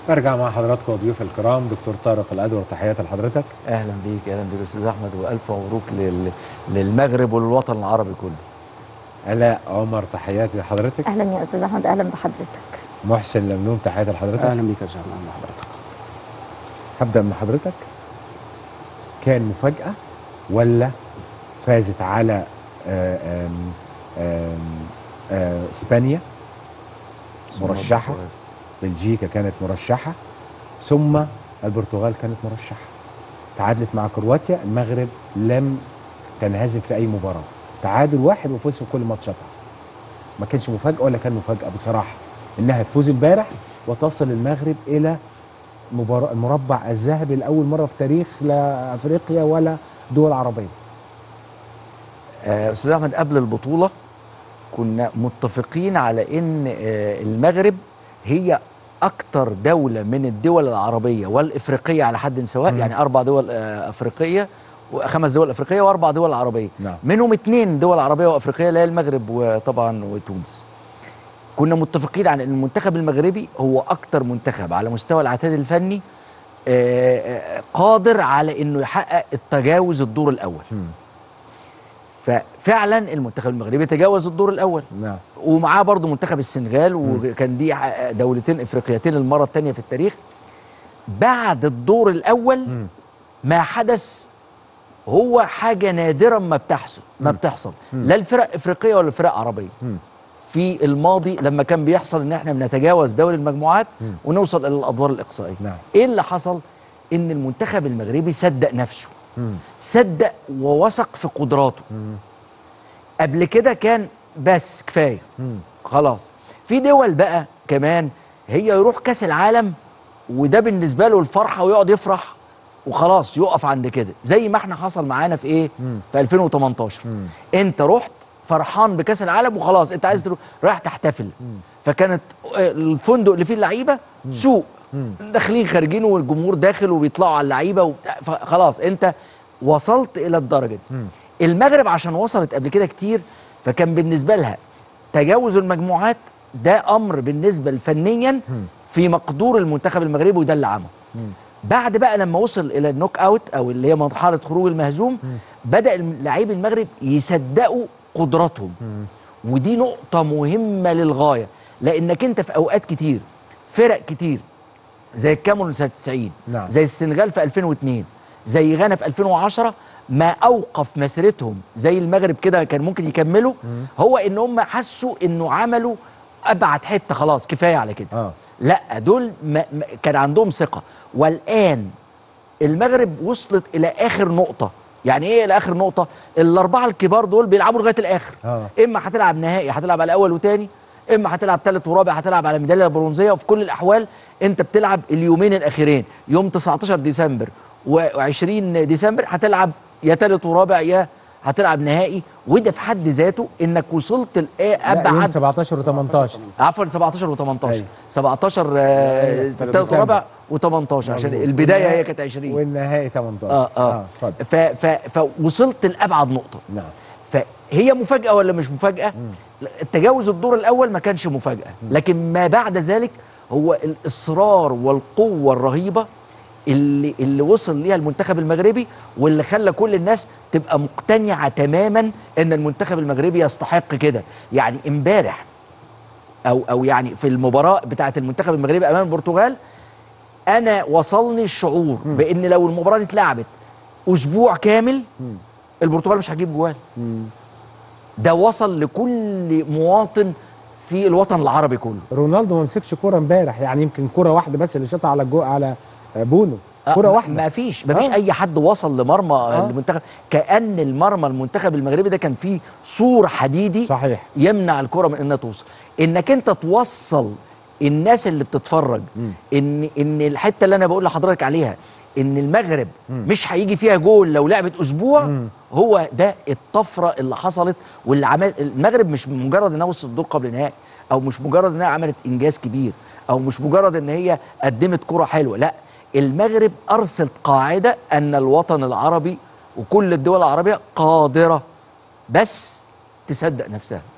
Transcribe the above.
برجع مع حضراتكم وضيوف الكرام دكتور طارق الادور تحياتي لحضرتك اهلا بيك اهلا بيك استاذ احمد والف مبروك لل... للمغرب وللوطن العربي كله علاء عمر تحياتي لحضرتك اهلا يا استاذ احمد اهلا بحضرتك محسن لملوم تحياتي لحضرتك اهلا بيك يا شيخ اهلا بحضرتك هبدا من حضرتك كان مفاجاه ولا فازت على آه، آم، آم، آه، اسبانيا مرشحه بلجيكا كانت مرشحه ثم البرتغال كانت مرشحه تعادلت مع كرواتيا المغرب لم تنهزم في اي مباراه تعادل واحد وفوز في كل ماتشاتها ما كانش مفاجاه ولا كان مفاجاه بصراحه انها تفوز امبارح وتصل المغرب الى مباراة المربع الذهبي لاول مره في تاريخ لا افريقيا ولا دول عربيه آه، استاذ احمد قبل البطوله كنا متفقين على ان آه، المغرب هي اكتر دوله من الدول العربيه والافريقيه على حد سواء مم. يعني اربع دول آه، افريقيه وخمس دول افريقيه واربع دول عربيه نعم منهم اتنين دول عربيه وافريقيه اللي هي المغرب وطبعا وتونس كنا متفقين على ان المنتخب المغربي هو اكتر منتخب على مستوى العتاد الفني آه، آه، قادر على انه يحقق التجاوز الدور الاول مم. ففعلا المنتخب المغربي تجاوز الدور الاول نعم ومعاه برضو منتخب السنغال وكان دي ح- دولتين افريقيتين المره الثانيه في التاريخ بعد الدور الاول مم. ما حدث هو حاجه نادرا ما بتحصل ما مم. بتحصل مم. لا الفرق افريقيه ولا الفرق عربيه مم. في الماضي لما كان بيحصل ان احنا بنتجاوز دوري المجموعات مم. ونوصل الى الادوار الاقصائيه نعم ايه اللي حصل ان المنتخب المغربي صدق نفسه مم. صدق ووثق في قدراته مم. قبل كده كان بس كفايه مم. خلاص في دول بقى كمان هي يروح كاس العالم وده بالنسبه له الفرحه ويقعد يفرح وخلاص يقف عند كده زي ما احنا حصل معانا في ايه مم. في 2018 مم. انت رحت فرحان بكاس العالم وخلاص انت عايز تروح رايح تحتفل فكانت آه، الفندق اللي فيه اللعيبه سوق مم. داخلين خارجين والجمهور داخل وبيطلعوا على اللعيبه وبتاع، فخلاص انت وصلت الى الدرجه دي مم. المغرب عشان وصلت قبل كده كتير فكان بالنسبه لها تجاوز المجموعات ده امر بالنسبه فنيا في مقدور المنتخب المغربي وده اللي عمله مم. بعد بقى لما وصل الى النوك اوت او اللي هي مرحله خروج المهزوم بدا لاعبي المغرب يصدقوا قدراتهم مم. ودي نقطه مهمه للغايه لانك انت في اوقات كتير فرق كتير زي الكاميرون سنه 90 نعم. زي السنغال في 2002 زي غانا في 2010 ما اوقف مسيرتهم زي المغرب كده كان ممكن يكملوا هو ان هم حسوا انه عملوا ابعد حته خلاص كفايه على كده اه لا دول ما ما كان عندهم ثقه والان المغرب وصلت الى اخر نقطه يعني ايه الى اخر نقطه الاربعه الكبار دول بيلعبوا لغايه الاخر اه اما هتلعب نهائي هتلعب على اول وتاني اما هتلعب ثالث ورابع هتلعب على ميداليه برونزيه وفي كل الاحوال انت بتلعب اليومين الاخيرين يوم 19 ديسمبر و20 ديسمبر هتلعب يا ثالث ورابع يا هتلعب نهائي وده في حد ذاته انك وصلت لا يوم لابعد 17 و18 عفوا 17 و18 أيوة. 17 أيوة، ثالث ديسمبر. ورابع و18 عشان مظبوط. البدايه والنهائي- هي كانت 20 والنهائي 18 اه اه اتفضل ف ف فوصلت لابعد نقطه نعم فهي مفاجاه ولا مش مفاجاه التجاوز الدور الاول ما كانش مفاجاه لكن ما بعد ذلك هو الاصرار والقوه الرهيبه اللي اللي وصل ليها المنتخب المغربي واللي خلى كل الناس تبقى مقتنعه تماما ان المنتخب المغربي يستحق كده يعني امبارح او او يعني في المباراه بتاعه المنتخب المغربي امام البرتغال انا وصلني الشعور بان لو المباراه دي اتلعبت اسبوع كامل البرتغال مش هتجيب جوال ده وصل لكل مواطن في الوطن العربي كله رونالدو ما مسكش كوره امبارح يعني يمكن كوره واحده بس اللي شاطها على الجو على بونو كوره آه، واحده ما فيش ما فيش آه. اي حد وصل لمرمى آه. المنتخب كان المرمى المنتخب المغربي ده كان فيه سور حديدي صحيح يمنع الكره من انها توصل انك انت توصل الناس اللي بتتفرج ان ان الحته اللي انا بقول لحضرتك عليها ان المغرب مش هيجي فيها جول لو لعبت اسبوع هو ده الطفره اللي حصلت واللي عمل المغرب مش مجرد انها وصلت الدور قبل النهائي او مش مجرد انها عملت انجاز كبير او مش مجرد ان هي قدمت كره حلوه لا المغرب ارسلت قاعده ان الوطن العربي وكل الدول العربيه قادره بس تصدق نفسها